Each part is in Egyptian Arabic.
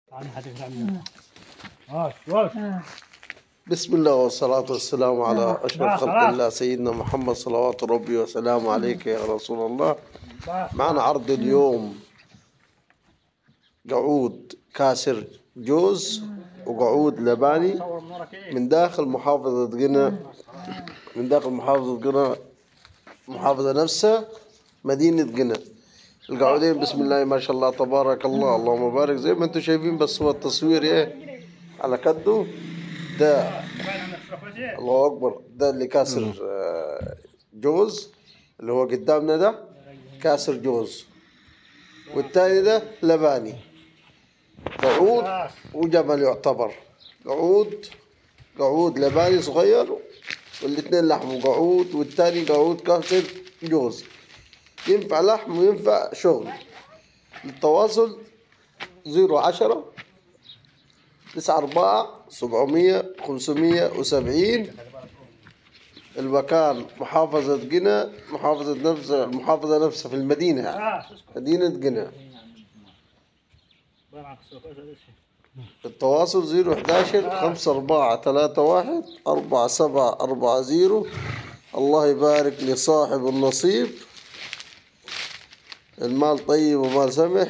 اه شوف بسم الله والصلاة والسلام على أشرف خلق الله سيدنا محمد صلوات ربي وسلامه عليك يا رسول الله معنا عرض اليوم قعود كاسر جوز وقعود لباني صور منورك ايه من داخل محافظة قنا من داخل محافظة قنا محافظة نفسها مدينة قنا القعودين بسم الله ما شاء الله تبارك الله اللهم بارك زي ما انتم شايفين بس هو التصوير ايه على كده ده باين عندك صورة كويسة الله اكبر ده اللي كاسر آه، جوز اللي هو قدامنا ده كاسر جوز والتاني ده لباني قعود وجمل يعتبر قعود قعود لباني صغير والاثنين لحم قعود والتاني قعود كاسر جوز ينفع لحم وينفع شغل التواصل زيرو عشرة تسعة أربعة سبعمية خمسمية وسبعين المكان محافظة قنا محافظة نفسها المحافظة نفسها في المدينة يعني. اه اسكت مدينة قنا باين عندك صورة كويسة لسه التواصل زيرو حداشر خمسة أربعة ثلاثة واحد أربعة سبعة أربعة زيرو الله يبارك لصاحب النصيب المال طيب ومال سمح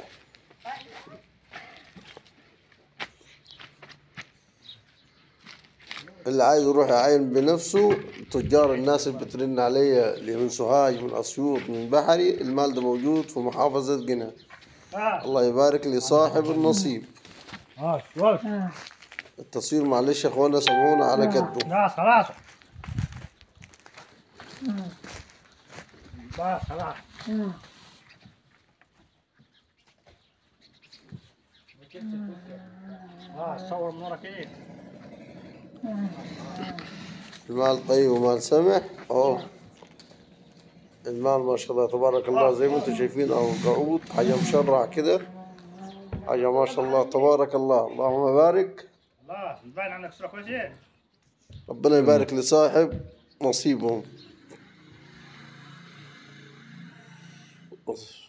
اللي عايز يروح يعاين بنفسه تجار الناس اللي بترن عليا اللي من سوهاج من أسيوط من بحري المال ده موجود في محافظة قنا اه الله يبارك لصاحب النصيب اه شوف التصوير معلش يا اخوانا سامحونا على كده خلاص خلاص بس خلاص اه صور منورك ايه المال طيب ومال سمح اهو المال ما شاء الله تبارك الله زي ما انتم شايفين اهو قعود حاجه مشرع كده حاجه ما شاء الله تبارك الله اللهم بارك الله باين عندك صورة كويسة ربنا يبارك لصاحب نصيبهم